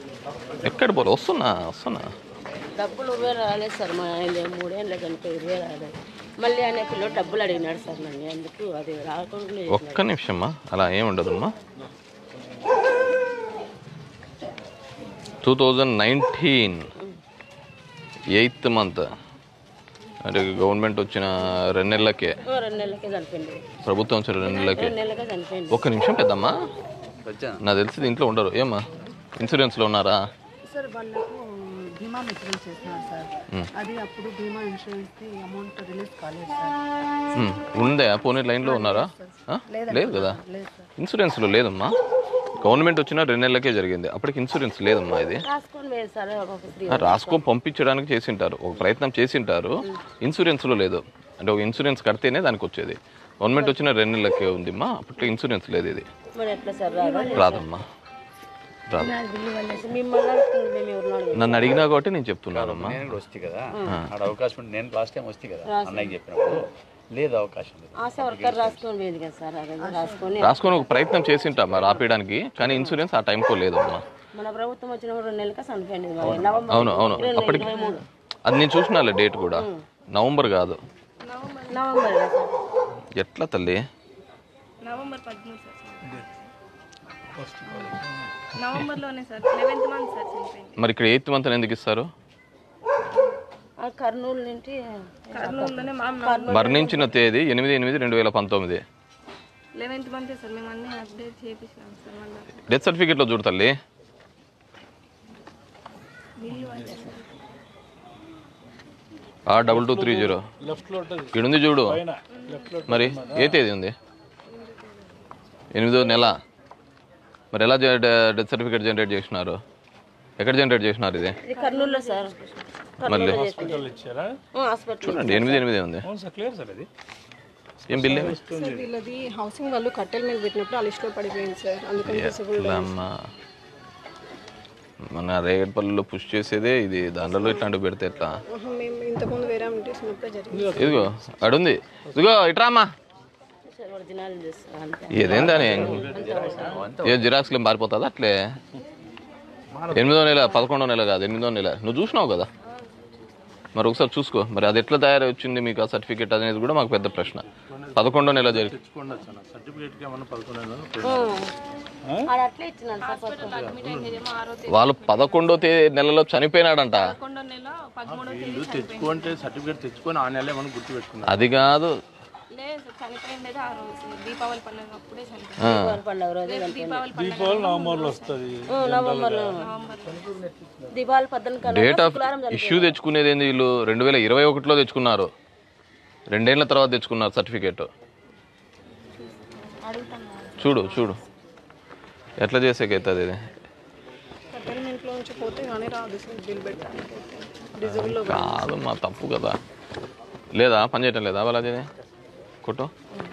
ఎక్కడ పోలే వస్తున్నా వస్తున్నా డబ్బులు ఇరవై రాలేదు సార్ మా ఆయన మూడేళ్ళ కనుక ఇరవై రాలేదు మళ్ళీ ఆయన పిల్లలు డబ్బులు అడిగినాడు సార్ నన్ను అందుకు అది రాకుండా ఒక్క నిమిషమ్మా అలా ఏం ఉండదమ్మా two thousand nineteen eighth month అంటే గవర్నమెంట్ వచ్చిన రెండు నెలలకే ఓ రెండు నెలలకే చనిపోయింది ప్రభుత్వం వచ్చిన రెండు నెలలకే రెండు నెలలకే చనిపోయింది ఒక్క నిమిషం పెద్దమ్మా నాకు తెలిసి ఇంట్లో ఉండరు ఏమ్మా ఇన్సూరెన్స్లో ఉన్నారా సార్ వాళ్ళకు బీమా ఇన్సూరెన్స్ చేస్తున్నారు సార్ అది అప్పుడు బీమా ఇన్సూరెన్స్కి అమౌంట్ రిలీజ్ కాలేదు సార్ ఉమ్, ఉందే పోనీ లైన్లో ఉన్నారా ఆ? లేదు కదా లేదు సార్ ఇన్సూరెన్స్లో లేదమ్మా గవర్నమెంట్ వచ్చిన రెండు నెలలకే జరిగింది అప్పటికి ఇన్సూరెన్స్ లేదమ్మా ఇది రాసుకొని వేరు సార్ ఒక త్రీ ఆ, రాసుకో పంపించడానికి చేసింటారు ఒక ప్రయత్నం చేసింటారు ఇన్సూరెన్స్లో లేదు అంటే ఒక ఇన్సూరెన్స్ కడితేనే దానికి వచ్చేది గవర్నమెంట్ వచ్చిన రెండు నెలలకే ఉందిమ్మా అప్పట్లో ఇన్సూరెన్స్ లేదు ఇది మరి ఎట్లా సార్ రాదా రాదమ్మా రాదు మిమ్మల్ని అడుగుతుంది మేము ఎవరినో అడగలేదు. నన్ను అడిగినా కాబట్టి నేను చెప్తున్నానమ్మా నేను కూడా వస్తే కదా ఆడ అవకాశం ఉంటే నేను లాస్ట్ టైం వస్తే కదా అన్నయ్యకి చెప్పినప్పుడు లేదు అవకాశం లేదు ఆశ వర్కర్ రాసుకొని పోయింది కదా సార్ అదే రాసుకొని రాసుకొని ఒక ప్రయత్నం చేసింటాం మరి ఆపేయడానికి కానీ ఇన్సూరెన్స్ ఆ టైంకో లేదమ్మా మన ప్రభుత్వం వచ్చిన రెండు నెలలకే చనిపోయింది మరి నవంబర్ అవును అవును అప్పటికి అది నేను చూసినాలే డేట్ కూడా నవంబర్ కాదు నవంబర్ కదా సార్ ఎట్లా తల్లి నవంబర్ పదమూడు సార్ నవంబర్లోనే సార్ లెవెన్త్ మంత్ సార్ చనిపోయింది మరి ఇక్కడ ఎయిత్ మంత్ ఎందుకు ఇస్తారు ఆ కర్నూలు నుండి కర్నూలులోనే మా మరణించిన తేదీ ఎనిమిది ఎనిమిది రెండు వేల పంతొమ్మిది లెవెన్త్ మంత్ సార్ మేము అన్ని అప్డేట్ చేయించినాం సార్ మళ్ళీ డెత్ సర్టిఫికేట్లో చూడు తల్లి ఆ డబుల్ టూ త్రీ జీరో ఇక్కడ ఉంది చూడు మరి ఏ తేదీ ఉంది ఎనిమిదో నెల మరి ఎలా డెత్ సర్టిఫికేట్ జనరేట్ చేసినారు ఎక్కడ జనరేట్ చేసినారు ఇది ఇది కర్నూలులో సార్ మళ్ళీ ఇచ్చారా హాస్పిటల్ చూడండి ఎనిమిది ఎనిమిది ఉంది అవును సార్ క్లియర్ సార్ అది ఏం బిల్ ఏమి సార్ వీళ్ళది హౌసింగ్ వాళ్ళు కట్టెల మీద పెట్టినప్పుడు ఆ లిస్ట్లో పడిపోయింది సార్ అందుకని possible ఎట్లా అమ్మా మన రేగడ్పల్లిలో పుష్ చేసేదే ఇది దాంట్లో ఇట్లాంటివి పెడితే ఎట్లా ఆహా, మేము ఇంతకుముందు వేరే అమ్మిటేసినప్పుడే జరిగింది ఇదిగో అడుంది ఇదిగో ఇట్రామా ఒరిజినల్ చేస్తాం అంతే ఏదేందని ఏ జిరాక్స్లో మారిపోతుందా అట్లే ఎనిమిదో నెల పదకొండో నెల కాదు ఎనిమిదో నెల నువ్వు చూసినావు కదా మరి ఒకసారి చూసుకో మరి అది ఎట్లా తయారై వచ్చింది మీకు ఆ సర్టిఫికేట్ అనేది కూడా మాకు పెద్ద ప్రశ్న పదకొండో నెల జరిగి తెచ్చుకోండి వచ్చాను సర్టిఫికేట్కి ఏమన్నా పదకొండు అది అట్లే ఇచ్చినాను సార్ ఫస్ట్. అడ్మిట్ అయిందేమో ఆరో తేదీ వాళ్ళు పదకొండో తే- నెలలో చనిపోయినాడంట పదకొండో నెల పదమూడో తేదీ వీళ్ళు తెచ్చుకుంటే సర్టిఫికేట్ తెచ్చుకొని ఆ నెల ఏమన్నా గుర్తు పెట్టుకున్నారు అది కాదు లేదు సార్ చనిపోయిండేది ఆ రోజు సార్. దీపావళి పండుగ అప్పుడే చనిపోయింది ఆ, దీపావళి పండుగ రోజు చనిపోయింది. దీపావళి పండుగ దీపావళి నవంబర్లో వస్తుంది ఆ, నవంబర్లో దీపావళి పద్దెనిమిది కల్లా డేట్ ఆఫ్ శుక్రవారం చనిపోయింది. ఇష్యూ తెచ్చుకునేది ఏంది వీళ్ళు రెండు వేల ఇరవై ఒకటిలో తెచ్చుకున్నారు రెండేళ్ల తర్వాత తెచ్చుకున్నారు సర్టిఫికేట్ చూడు చూడు ఎట్లా చేసేకైతుంది ఇది కట్టెల ఇంట్లో నుంచి పోతే కానీ రాదు సార్ బిల్ పెట్టడానికి డిజిబుల్లో కాదు మా తప్పు కదా లేదా పని చేయటం లేదా బాలాజీ కొట్టు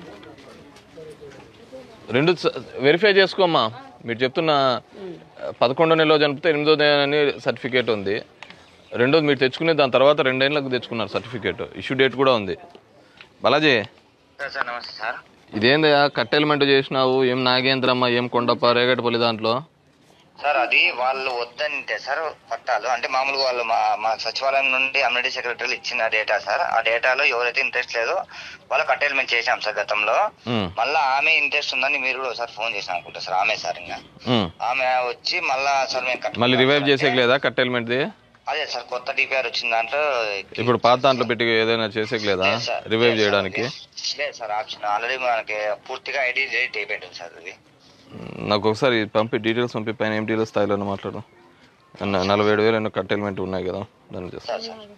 రెండు వెరిఫై చేసుకోమ్మా మీరు చెప్తున్న పదకొండో నెలలో చనిపితే ఎనిమిదో నెల అని సర్టిఫికేట్ ఉంది రెండోది మీరు తెచ్చుకునే దాని తర్వాత రెండేళ్ళకి తెచ్చుకున్నారు సర్టిఫికేట్ ఇష్యూ డేట్ కూడా ఉంది బాలాజీ సార్ సార్ నమస్తే సార్ ఇదేందయ్యా కట్టెలమెంట్ చేసినావు ఏం నాగేంద్రమ్మ ఏం కొండప్ప రేగటపల్లి దాంట్లో సార్ అది వాళ్ళు వద్దంటే సార్ పట్టాలు అంటే మామూలుగా వాళ్ళు మా మా సచివాలయం నుండి అమ్యూనిటీ సెక్రటరీలు ఇచ్చిన డేటా సార్ ఆ డేటాలో ఎవరైతే ఇంట్రెస్ట్ లేదో వాళ్ళకి అటైల్మెంట్ చేశాం సార్ గతంలో ఉమ్, మళ్ళా ఆమె ఇంట్రెస్ట్ ఉందని మీరు కూడా ఒకసారి ఫోన్ చేసాం అనుకుంటా సార్ ఆమె సార్ ఇంకా ఉమ్. ఆమె వచ్చి మళ్ళా సార్ మేము కట్- మళ్ళీ రివైవ్ చేసేకి లేదా కట్టెలమెంట్ది అదే సార్ కొత్త డిపిఆర్ వచ్చిన దాంట్లో ఇప్పుడు పాత దాంట్లో పెట్టి ఏదైనా చేసేకి లేదా లేదు సార్. రివైవ్ లేదు చేయడానికి సార్. లేదు సార్ ఆప్షన్ ఆల్రెడీ మనకి పూర్తిగా ఐడి డేట్ అయిపోయింది సార్ అది నాకు ఒకసారి పంపి డీటెయిల్స్ పంపి పైన ఏం డీటెయిల్స్ స్థాయిలో మాట్లాడు న- నలభై ఏడు వేలు ఎన్నో కట్టెల్మెంట్ ఉన్నాయి కదా దాన్ని చేస్తా సార్ సార్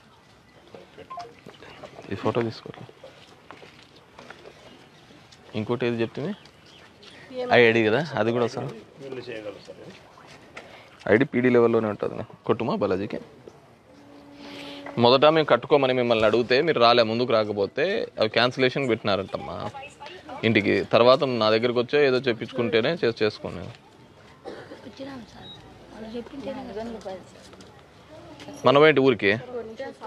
ఈ ఫోటో తీసుకో ఇంకోటి ఏది చెప్తుంది ఐడి కదా అది కూడా సార్ వీళ్ళు చేయగలరు సార్ ఐడి పీడీ లెవెల్లోనే ఉంటుంది కొట్టుమా బాలాజీకి మొదట మేము కట్టుకోమని మిమ్మల్ని అడిగితే మీరు రాలే ముందుకు రాకపోతే అవి క్యాన్సిలేషన్ పెట్టినారంటమ్మా ఇంటికి తర్వాత నా దగ్గరికి వచ్చే ఏదో చెప్పించుకుంటేనే చేసి చేసుకున్నాను మనమేంటి ఊరికి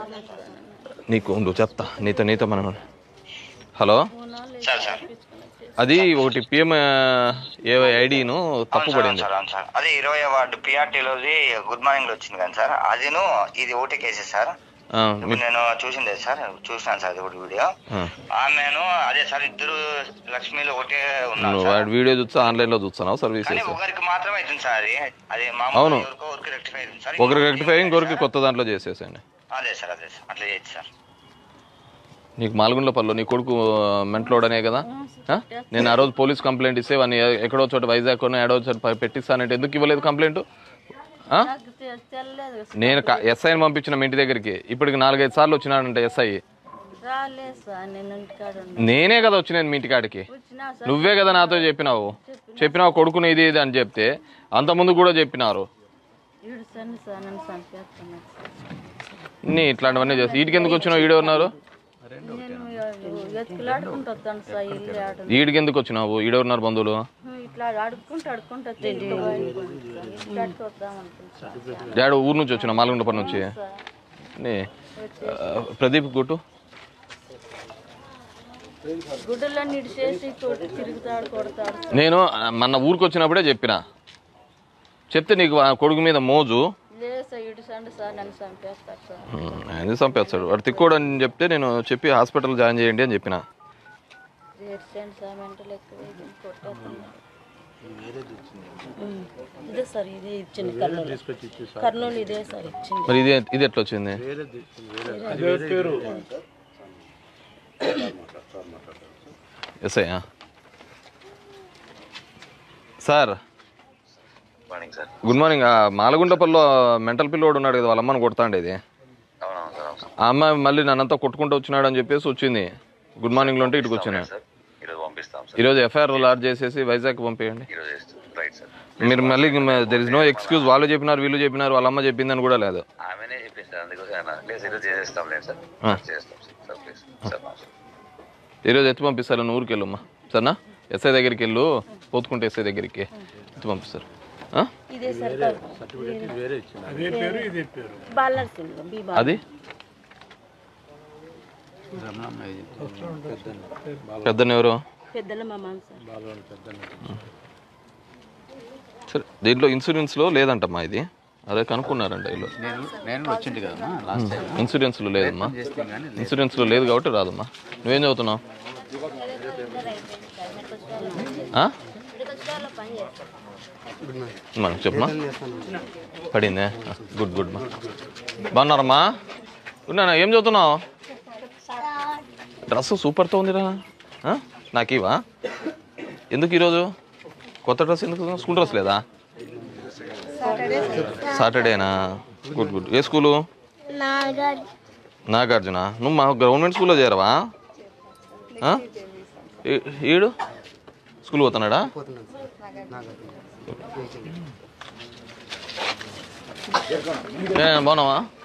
నీకు ఉండు చెప్తా నీతో నీతో మనం హలో సార్ సార్ అది ఒకటి పిఎం ఏవై ఐడిను తప్పు అవును పడింది సార్ అవును సార్ అదే ఇరవై వార్డు పిఆర్టీలోది గుడ్ మార్నింగ్ లో వచ్చింది కానీ సార్ అదిను ఇది ఓటే కేసెస్ సార్ ఆ, ఇప్పుడు మీ- నేను చూసిందే సార్ చూసినాను సార్ అది ఒకటి వీడియో ఆ. ఆమెను అదే సార్ ఇద్దరు లక్ష్మీలు ఒకటే ఉన్నారు నువ్వు సార్ వాడి వీడియో చూస్తా ఆన్లైన్లో చూస్తున్నావు కానీ సర్వీసెస్ ఒకరికి మాత్రమే అవుతుంది సార్ అది అది మామూలు అవును. ఎవరికో ఒకరికి రెక్టిఫై అవుతుంది సార్ ఒకరికి రెక్టిఫై ఇంకొకరికి కొత్త దాంట్లో చేసేసండి అదే సార్ అదే సార్ అట్లా చేయొచ్చు సార్ నీకు మాల్గుండ్ల పనిలో నీ కొడుకు మెంట్లోడనే కదా ఆ? నేను ఆ రోజు పోలీస్ కంప్లైంట్ ఇస్తే వాడిని ఎ- ఎక్కడో చోట వైజాగ్ ఏడో చోట ప- పెట్టిస్తానంటే ఎందుకు ఇవ్వలేదు కంప్లైంట్ ఆ? నాకు తె- తెల్లలేదు నేను ఎస్ఐని పంపించిన మీ ఇంటి దగ్గరికి ఇప్పటికి నాలుగైదు సార్లు వచ్చినాడంట ఎస్ఐ రాలేదు సార్ నేను ఇంటికాడ ఉన్నా. నేనే కదా వచ్చినాను మీ ఇంటికాడికి వచ్చినా సార్ నువ్వే కదా నాతో చెప్పినావు చెప్పినావు కొడుకుని ఇది ఇది అని చెప్తే అంతకుముందు కూడా చెప్పినారు ఈడు సన్ని సార్ నన్ను చంపేస్తున్నాడు సార్ నీ ఇట్లాంటివన్నీ చేసి వీటికి ఎందుకు వచ్చినావు ఈడే ఉన్నారు నేను ఎత్తుకులాడుకుంటూ వస్తాను సార్ ఇల్లు ఆడు ఈడికి ఎందుకు వచ్చినావు ఈడే ఉన్నారు బంధువులు ఇట్లా అడుక్కుంటూ అడుక్కుంటూ వచ్చి ఇంటికి వద్దాం అనుకుంటున్నాను డాడీ ఊరు నుంచి వచ్చిన మాల్గుండపల్లి నుంచి నీ ఆ, ప్రదీప్ గుట్టు గుడ్డలో నీటి చేసి తోటి తిరుగుతాడు కొడతాడు నేను ఆ, మొన్న ఊరికి వచ్చినప్పుడే చెప్పిన చెప్తే నీకు ఆ కొడుకు మీద మోజు లేదు సార్ ఇటు సండి సార్ నన్ను చంపేస్తారు సార్ ఉమ్, ఆయన చంపేస్తాడు వాడు తిక్కోడు అని చెప్తే నేను చెప్పి హాస్పిటల్ జాయిన్ చేయండి అని చెప్పిన ఏడ్చండి సార్ మెంటల్ ఎక్కువ ఇది కొట్టేస్తున్నాడు ఉమ్. ఇదే సార్ ఇది ఇచ్చింది కర్నూలు కర్నూలు ఇదే సార్ ఇచ్చింది మరి ఇది ఇది ఎట్లా వచ్చింది SI sir morning sir good morning ఆ మాలగుంటపల్లిలో మెంటల్ పిల్లోడు ఉన్నాడు కదా వాళ్ళ అమ్మని కొడతాండేది అవునవును సార్ అవును ఆ అమ్మాయి మళ్ళీ నన్నంతా కొట్టుకుంటూ వచ్చినాడు అని చెప్పేసి వచ్చింది గుడ్ మార్నింగ్లో ఉంటే ఇటుకు వచ్చిన సార్ ఈరోజు పంపిస్తాం సార్ ఈరోజు ఎఫ్ఐఆర్ లాడ్జ్ చేసేసి వైజాగ్ పంపేయండి ఈరోజు చేస్తాం రైట్ సార్ మీరు మళ్ళీ దెర్ ఇస్ నో ఎక్స్క్యూజ్ వాళ్ళు చెప్పినారు వీళ్ళు చెప్పినారు వాళ్ళ అమ్మ చెప్పిందని కూడా లేదు ఆమెనే చెప్పింది సార్ అందుకోసం అన్న లేదు ఈరోజు చేసేస్తాం లేదు సార్ ఆ. చేస్తాం sir sir please sir sir ఈరోజు ఎత్తి పంపిస్తారు నువ్వు ఊరికి వెళ్ళమ్మా సరేనా ఎస్ఐ దగ్గరికి వెళ్ళు పోతుకుంటే ఎస్ఐ దగ్గరికి ఎత్తి పంపిస్తారు ఆ? ఇదే సార్ వేరే ఇచ్చింది బాలనరసింహ బి బాల అది పెద్దని ఎవరు పెద్దల మా మామ సార్ సరే దీంట్లో ఇన్సూరెన్స్లో లేదంటమ్మా ఇది అదే కనుక్కున్నారంట వీళ్ళు నేను నేను కూడా వచ్చింది కదమ్మా లాస్ట్ టైం ఇన్సూరెన్స్లో లేదమ్మా చేస్తే కానీ ఇన్సూరెన్స్లో లేదు కాబట్టి రాదమ్మా నువ్వేం చదువుతున్నావు ఆ? మా చెప్పమా పడిందే గుడ్ గుడ్ మా బాగున్నారమ్మా ఉన్నానా ఏం చదువుతున్నావు డ్రెస్ సూపర్తో ఉందిరా ఆ? నాకు ఇవా ఎందుకు ఈరోజు కొత్త డ్రెస్ ఎందుకు స్కూల్ డ్రెస్ లేదా సాటర్డేనా గుడ్ గుడ్ ఏ స్కూలు నాగార్జున నువ్వు మా గవర్నమెంట్ స్కూల్లో చేరవా ఆ? ఈ- ఈడు స్కూల్ పోతున్నాడా ఏ, బాగున్నావా